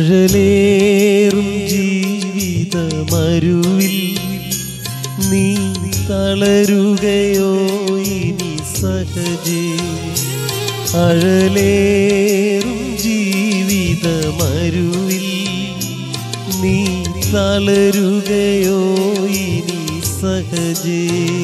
അഴലേറും ജീവിതമരുവിൽ നീ തളരുകയോ ഇനി സഹജേ അഴലേറും ജീവിതമരുവിൽ നീ തളരുകയോ ഇനി സഹജേ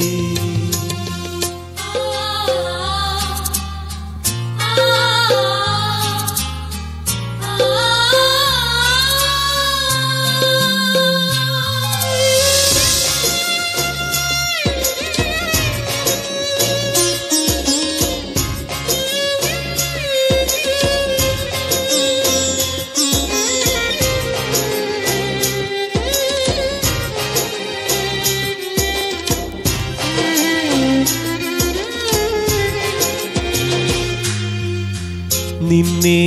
നിന്നെ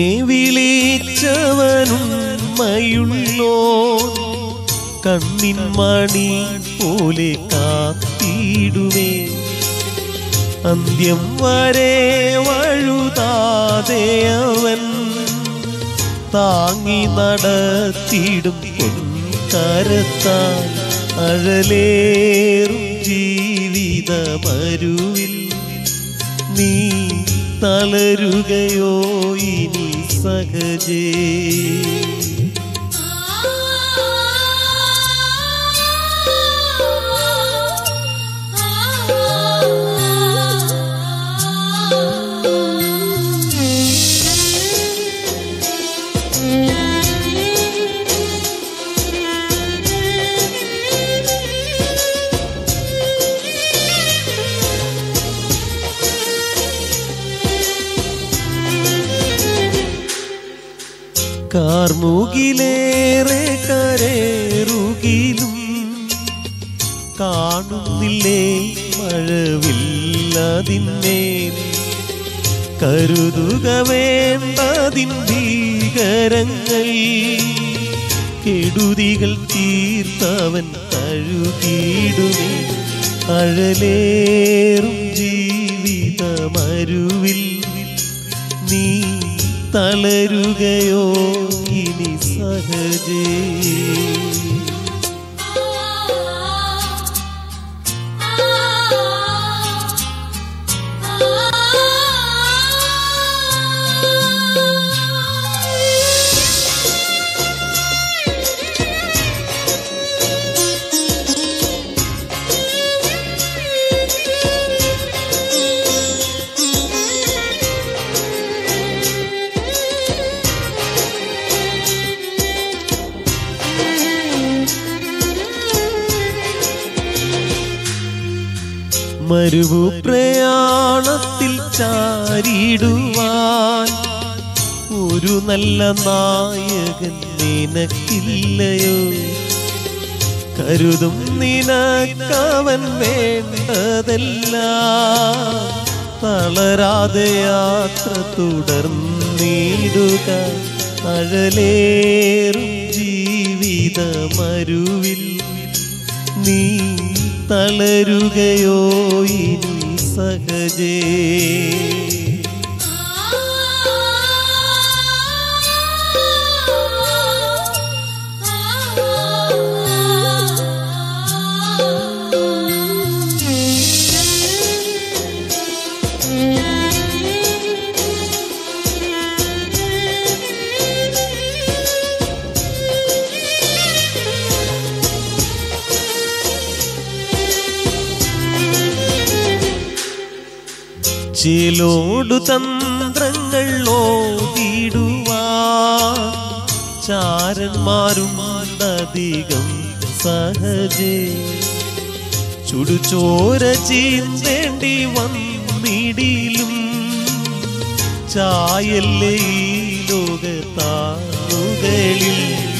വിളിച്ചവനുണ്മയുള്ളോ കണ്ണിൻ മണി പോലെ കാത്തിടുമേ അന്ത്യം വരെ വഴുതാതെ അവൻ താങ്ങി നടത്തിയിടും പൊൻകരത്താൽ അഴലേറും ജീവിതമരുവിൽ നീ തളരുകയോ ഇനി സഹജേ കാർമുകിലേറെ കരേറുകിലും കാണുന്നില്ലേ മഴവില്ലതിന്മേൽ കരുതുക വേണ്ടതിൻ ഭീകരങ്ങൾ കെടുതികൾ തീർത്തവൻ കഴുകിയിടുമേ അഴലേറും ജീവിതമരുവിൽ നീ തളരുകയോ ഇനി സഹജേ മരുവു പ്രയാണത്തിൽ ചാരിടുവാൻ ഒരു നല്ല നായകൻ നിനക്കില്ലയോ കരുതും നിനക്കവൻ വേണ്ടതെല്ലാം തളരാതെ യാത്ര തുടർന്നിടുക അഴലേറും ജീവിതമരുവിൽ നീ തളരുകയോ ഇനി സഹജേ ചിലോടു തന്ത്രങ്ങൾ ഓടിടുവാൻ ചാരന്മാരും അധികം സഹജേ ചുടുചോര ചീന്തേണ്ടി വന്നിടിലും ചായല്ലേ ഈ ലോകത്താറുകളിൽ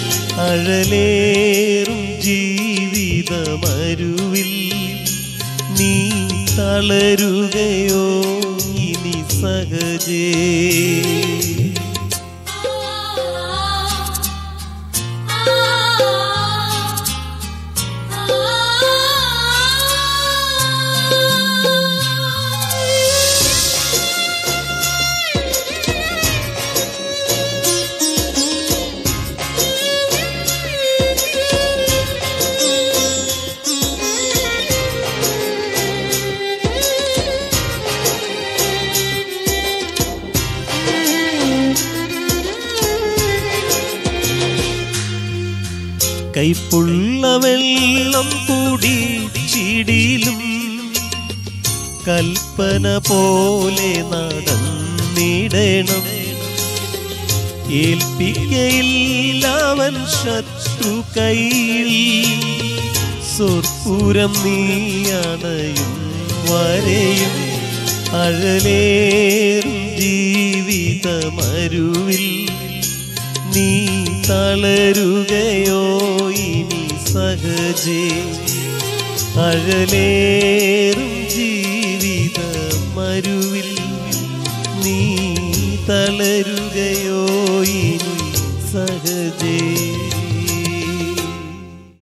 അഴലേറും ജീവിതമരുവിൽ നീ തളരുകയോ ഇനി സഹജേ കൈപ്പുള്ള വെള്ളം കൂടി ചിടിലും കൽപ്പന പോലെ നടന്നിടണം ഏൽപ്പിക്കയില്ലവൻ ശത്രു കയ്യിൽ സ്വർപ്പൂരം നീയണയും വരെയും അഴലേറും ജീവിതമരുവിൽ നീ തളരുകയോ ഇനി സഹജേ അഴലേറും ജീവിതമരുവിൽ നീ തളരുകയോ ഇനി സഹജേ